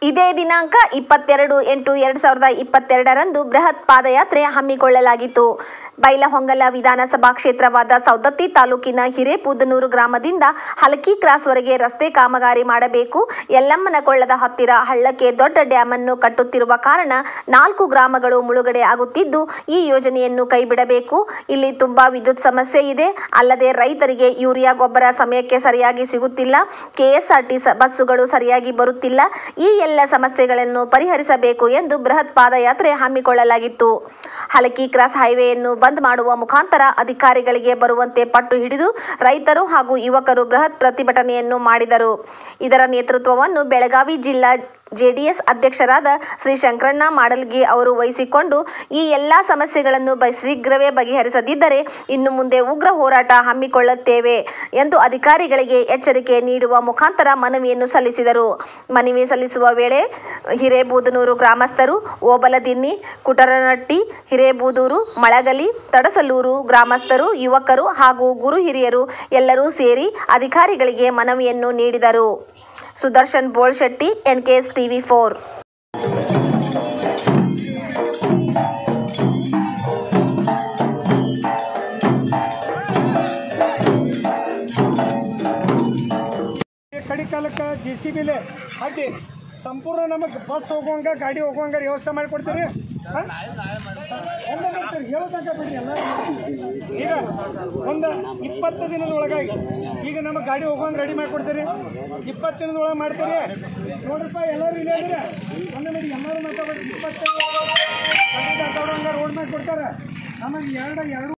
ಇದೇ ದಿನಾಂಕ ಇಪ್ಪತ್ತೆರಡು ಎಂಟು ಎರಡು ಸಾವಿರದ ಇಪ್ಪತ್ತೆರಡರಂದು ಬೃಹತ್ ಪಾದಯಾತ್ರೆ ಹಮ್ಮಿಕೊಳ್ಳಲಾಗಿತ್ತು ಬೈಲಹೊಂಗಲ ವಿಧಾನಸಭಾ ಕ್ಷೇತ್ರವಾದ ಸೌದತ್ತಿ ತಾಲೂಕಿನ ಹಿರೇಪೂದನೂರು ಗ್ರಾಮದಿಂದ ಹಲಕಿ ಕ್ರಾಸ್ವರೆಗೆ ರಸ್ತೆ ಕಾಮಗಾರಿ ಮಾಡಬೇಕು ಯಲ್ಲಮ್ಮನ ಕೊಳ್ಳದ ಹತ್ತಿರ ಹಳ್ಳಕ್ಕೆ ದೊಡ್ಡ ಡ್ಯಾಮ್ ಅನ್ನು ಕಟ್ಟುತ್ತಿರುವ ಕಾರಣ ನಾಲ್ಕು ಗ್ರಾಮಗಳು ಮುಳುಗಡೆ ಆಗುತ್ತಿದ್ದು ಈ ಯೋಜನೆಯನ್ನು ಕೈಬಿಡಬೇಕು ಇಲ್ಲಿ ತುಂಬಾ ವಿದ್ಯುತ್ ಸಮಸ್ಯೆ ಇದೆ ಅಲ್ಲದೆ ರೈತರಿಗೆ ಯೂರಿಯಾ ಗೊಬ್ಬರ ಸಮಯಕ್ಕೆ ಸರಿಯಾಗಿ ಸಿಗುತ್ತಿಲ್ಲ ಕೆಎಸ್ಆರ್ಟಿ ಬಸ್ಸುಗಳು ಸರಿಯಾಗಿ ಬರುತ್ತಿಲ್ಲ ಈ ಎಲ್ಲ ಸಮಸ್ಯೆಗಳನ್ನು ಪರಿಹರಿಸಬೇಕು ಎಂದು ಬೃಹತ್ ಪಾದಯಾತ್ರೆ ಹಮ್ಮಿಕೊಳ್ಳಲಾಗಿತ್ತು ಹಲಕಿ ಕ್ರಾಸ್ ಹೈವೇಯನ್ನು ಬಂದ್ ಮಾಡುವ ಮುಖಾಂತರ ಅಧಿಕಾರಿಗಳಿಗೆ ಬರುವಂತೆ ಪಟ್ಟು ಹಿಡಿದು ರೈತರು ಹಾಗೂ ಯುವಕರು ಬೃಹತ್ ಪ್ರತಿಭಟನೆಯನ್ನು ಮಾಡಿದರು ಇದರ ನೇತೃತ್ವವನ್ನು ಬೆಳಗಾವಿ ಜಿಲ್ಲಾ ಜೆಡಿಎಸ್ ಅಧ್ಯಕ್ಷರಾದ ಶ್ರೀ ಶಂಕರಣ್ಣ ಮಾಡಲ್ಗಿ ಅವರು ವಹಿಸಿಕೊಂಡು ಈ ಎಲ್ಲ ಸಮಸ್ಯೆಗಳನ್ನು ಬ ಶೀಘ್ರವೇ ಬಗೆಹರಿಸದಿದ್ದರೆ ಇನ್ನು ಮುಂದೆ ಉಗ್ರ ಹೋರಾಟ ಹಮ್ಮಿಕೊಳ್ಳುತ್ತೇವೆ ಎಂದು ಅಧಿಕಾರಿಗಳಿಗೆ ಎಚ್ಚರಿಕೆ ನೀಡುವ ಮುಖಾಂತರ ಮನವಿಯನ್ನು ಸಲ್ಲಿಸಿದರು ಮನವಿ ಸಲ್ಲಿಸುವ ವೇಳೆ ಹಿರೇಬೂದನೂರು ಗ್ರಾಮಸ್ಥರು ಓಬಲದಿನ್ನಿ ಕುಟರನಟ್ಟಿ ಹಿರೇಬೂದೂರು ಮಳಗಲಿ ತಡಸಲೂರು ಗ್ರಾಮಸ್ಥರು ಯುವಕರು ಹಾಗೂ ಗುರು ಹಿರಿಯರು ಎಲ್ಲರೂ ಸೇರಿ ಅಧಿಕಾರಿಗಳಿಗೆ ಮನವಿಯನ್ನು ನೀಡಿದರು Sudarshan Bolshetti NKS TV four ಕಡಿ ಕಾಲಕ್ಕೆ ಜೆ ಸಿ ಬಿಲೆ ಅಡ್ಡಿ ಸಂಪೂರ್ಣ ನಮಗೆ ಬಸ್ ಹೋಗುವಂಗ ಗಾಡಿ ಹೋಗುವಂಗ ವ್ಯವಸ್ಥೆ ಮಾಡಿಕೊಡ್ತೀರಿ ಹಾಂ? ಹೆಂಗೆ ಮಾಡ್ತೀರಿ ಹೇಳೋ ತನಕ ಬಿಡಿ ಎಲ್ಲ ಈಗ ಒಂದು ಇಪ್ಪತ್ತು ದಿನದ ಒಳಗಾಗಿ ಈಗ ನಮಗೆ ಗಾಡಿ ಹೋಗುವಂಗೆ ರೆಡಿ ಮಾಡಿಕೊಡ್ತೀರಿ ಇಪ್ಪತ್ತು ದಿನದ ಒಳಗೆ ಮಾಡ್ತೀರಿ ನೋಡ್ರಪ್ಪ ಎಲ್ಲರೂ ಇಲ್ಲಿ ಹೇಳಿದ್ರೆ ಒಂದು ಮಾಡಿ ಎಲ್ಲರೂ ಮಾತಾಡ್ಬೇಕು ಇಪ್ಪತ್ತೈದು ರೋಡ್ ಮಾಡಿಕೊಡ್ತಾರೆ ನಮಗೆ ಎರಡು ಎರಡು